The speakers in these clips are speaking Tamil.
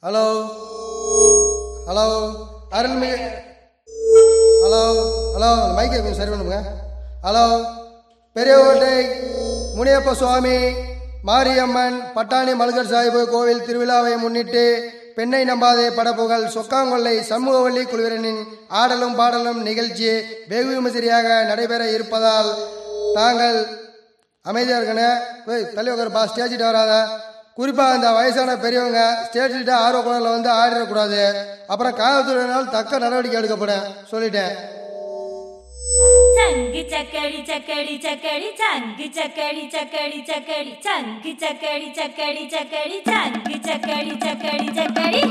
ஹலோ ஹலோ அருள்மிகு ஹலோ ஹலோ மைக்கை கொஞ்சம் சரி பண்ணுங்க ஹலோ பெரியகோட்டை முனியப்ப சுவாமி மாரியம்மன் பட்டாணி மல்கர் சாஹிபு கோவில் திருவிழாவை முன்னிட்டு பெண்ணை நம்பாதே படப்புகள் சொக்காங்கொல்லை சமூகவள்ளி குழுவினரின் ஆடலும் பாடலும் நிகழ்ச்சி வெகு விமரிசையாக நடைபெற இருப்பதால் தாங்கள் அமைதியாக இருக்கணே போய் தள்ளி உட்காருப்பா ஸ்டேஜிட்டு வராத குறிப்பாக இந்த வயசான பெரியவங்க ஸ்டேஜிட்ட ஆர்வ குழந்தைல வந்து ஆடிடக்கூடாது அப்புறம் காவல்துறையினால் தக்க நடவடிக்கை எடுக்கப்படும் சொல்லிட்டேன் சங்கு சக்கடி சக்கடி சக்கடி சங்கு சக்கடி சக்கடி சக்கடி சங்கு சக்கடி சக்கடி சக்கடி சங்கு சக்கடி சக்கடி சக்கடி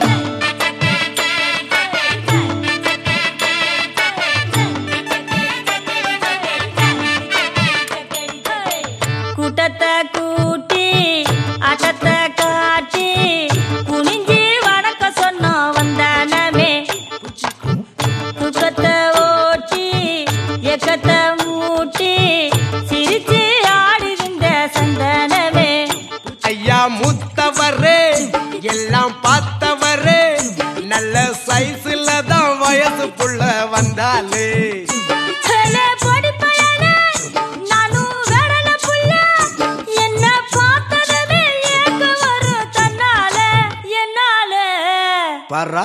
கூட்டத்தை கூட்டி ஆட்டத்தை காட்டி குனிஞ்சி வணக்க சொன்னோம் வந்தானமே தூக்கத்தை ஓட்டி எக்கத்தை மூட்டி சிரிச்சு ஆடிருந்த சந்தனமே ஐயா மூத்தவரே எல்லாம் பார்த்தவரே நல்ல சைஸ்ல தான் வயசு புள்ள வந்தாலே ஹலே, பொடி பயலே, நானும் வெடல புள்ள. என்ன பார்த்ததுமே ஏக்கம் வரும் தன்னால, என்னால. பரா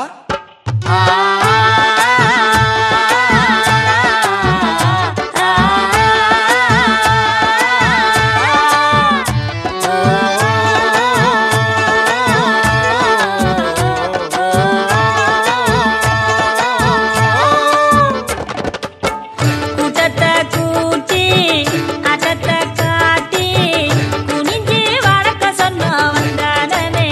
கூட்டத்தை கூட்டி, ஆட்டத்தை காட்டி, குனிஞ்சு வணக்க சொன்னோம் வந்தானமே.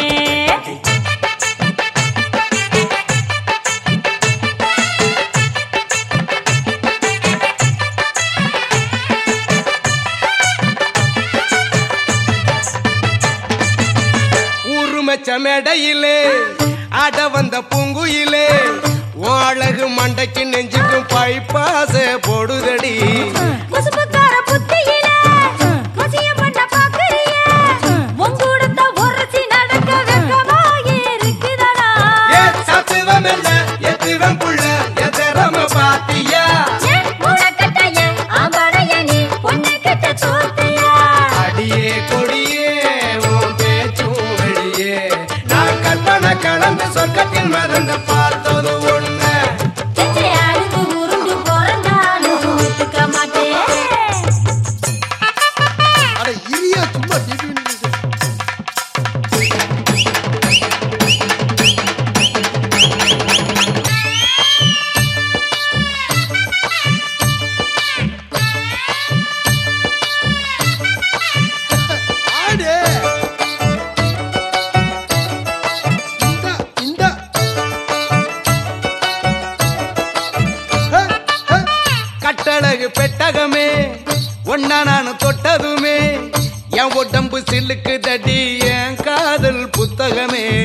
ஊருமச்ச மேடையிலே ஆட வந்த பூங்குயிலே உன் அழகு மண்டைக்கு நெஞ்சுக்கும் பைப்பாச போடுதடி முசுப்புக்கார புத்தியில, வசியம் பண்ண பாக்குறியே. உன் கூடத்த உரசி நடக்க வெட்கமாகி இருக்குதடா. ஏ சத்துவம் இல்ல எத்துவம் புள்ள எதிரம பாத்தியா ஏன் முழக்கட்டைய, ஆம்படைய நீ பொண்ணு கிட்ட சோர்த்தியா? அடியே கொடியே உன் பேச்சும் வெளியே நான் கற்பனை கலந்து சொர்க்கத்தில் மறந்து பார்த்தது ஒண்ணு செஞ்சே அழுது உருண்டு பிறந்தாலும் ஒத்துக்க மாட்டேன் அட இரியா சும்மா டிவி நின்னுட்டு. ஆடு. இந்தா, இந்தா. ஹே, ஹே. கட்டழகு பெட்டகமே ஒன்னா நான் தொட்டதுமே என் உடம்பு சில்லுக்கு தடி என் காதல் புத்தகமே